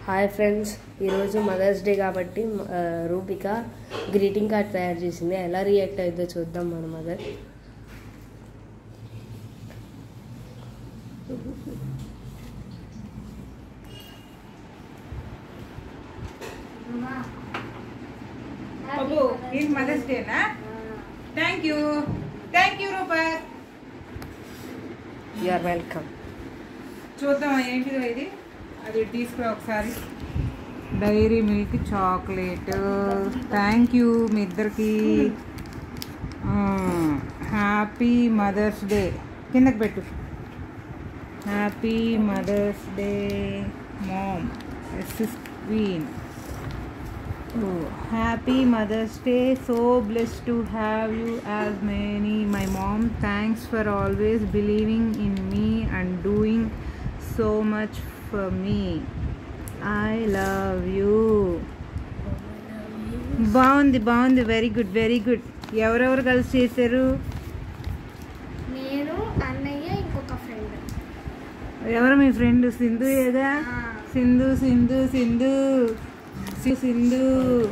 Hi friends ఈరోజు mother's day కాబట్టి ఆ, రూపిక గ్రీటింగ్ కార్డ్ తయారు చేసింది ఎలా రియాక్ట్ అవుతుందో చూద్దాం మన మదర్ అబ్బో ఏంటి మదర్స్ డేనా థ్యాంక్ యూ థ్యాంక్ యూ రూపర్ యు ఆర్ వెల్కమ్ చూద్దాం ఏంటిదో ఇది అది తీసుకురా ఒకసారి Dairy Milk chocolate thank you మీ ఇద్దరికి హ్యాపీ మదర్స్ డే కిందకి పెట్టు హ్యాపీ మదర్స్ డే మామ్ ఎస్ఎస్ queen happy mother's day so bless to have you as many my mom thanks for always believing in me and doing so much for me I love you బాగుంది బాగుంది very good very good ఎవరెవరు కలిసి చేశారు నేను అన్నయ్య ఇంకొక friend ఎవరు మీ friend Sindhu ఏదా సింధు సింధు సింధు సి- సింధు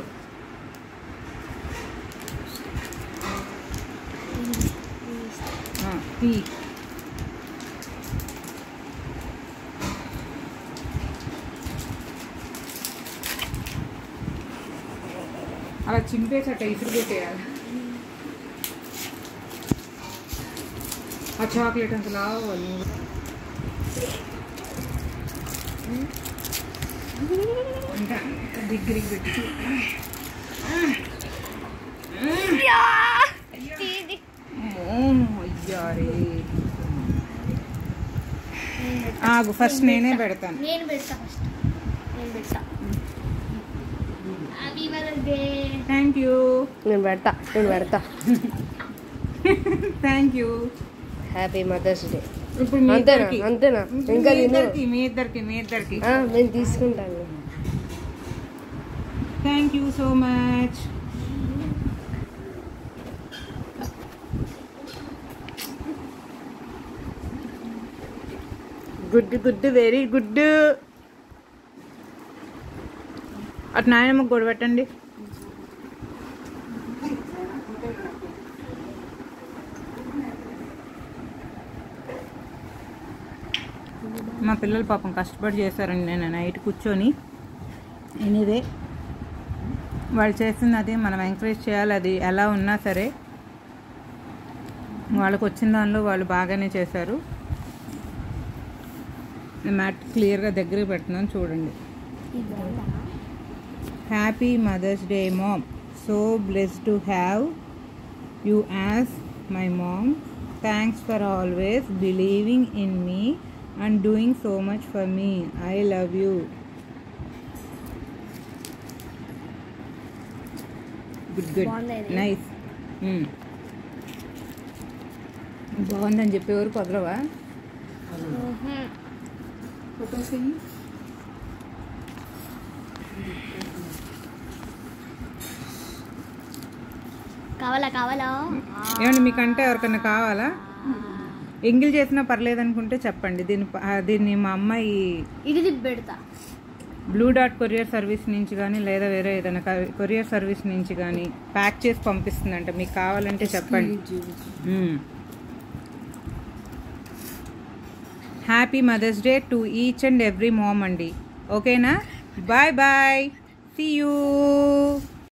ఆ, తీ అలా చింపేసట ఇసురు పెట్టేయాలి ఆ చాక్లెట్ అంత లావాలి ఇంకా దగ్గరికి పెట్టి అయ్యారే ఆగు ఫస్ట్ నేనే పెడతాను నేను పెడతా ఫస్ట్ నేను పెడతా happy mother's day thank you నేను పెడతా నేను పెడతా thank you happy mother's day ఇప్పుడు మీ అంతేనా ఇద్దరికి అంతేనా మీ ఇంకా తిను ఇద్దరికి మీ ఇద్దరికి మీ ఇద్దరికి ఆ, నేను తీసుకుంటాను thank you so much good good very good అటు నాయనమ్మ గొడవ పెట్టండి మా పిల్లలు పాపం కష్టపడి చేశారండి నేను నైట్ కూర్చొని ఎనీవే వాళ్ళు చేస్తుంది అది మనం ఎంకరేజ్ చేయాలి అది ఎలా ఉన్నా సరే వాళ్ళకి వచ్చిన దానిలో వాళ్ళు బాగానే చేశారు నేను మ్యాట్ క్లియర్గా దగ్గర పెడుతున్నాను చూడండి happy mother's day mom so bless to have you as my mom thanks for always believing in me and doing so much for me I love you good good బాగుంది ఇది. నైస్ బాగుందని చెప్పేవారు కుదరవా photos కావాలా కావాలా ఏమండి మీకంటే ఎవరికైనా కావాలా ఎంగిల్ చేసినా పర్లేదు అనుకుంటే చెప్పండి దీని ప- ఆ, దీన్ని మా అమ్మాయి ఇది తిప్పి పెడతా బ్లూ డాట్ కొరియర్ సర్వీస్ నుంచి కానీ లేదా వేరే ఏదైనా క- కొరియర్ సర్వీస్ నుంచి కానీ ప్యాక్ చేసి పంపిస్తుందంట మీకు కావాలంటే చెప్పండి happy mother's day to each and every mom అండి ఓకేనా బాయ్ బాయ్ సీ యూ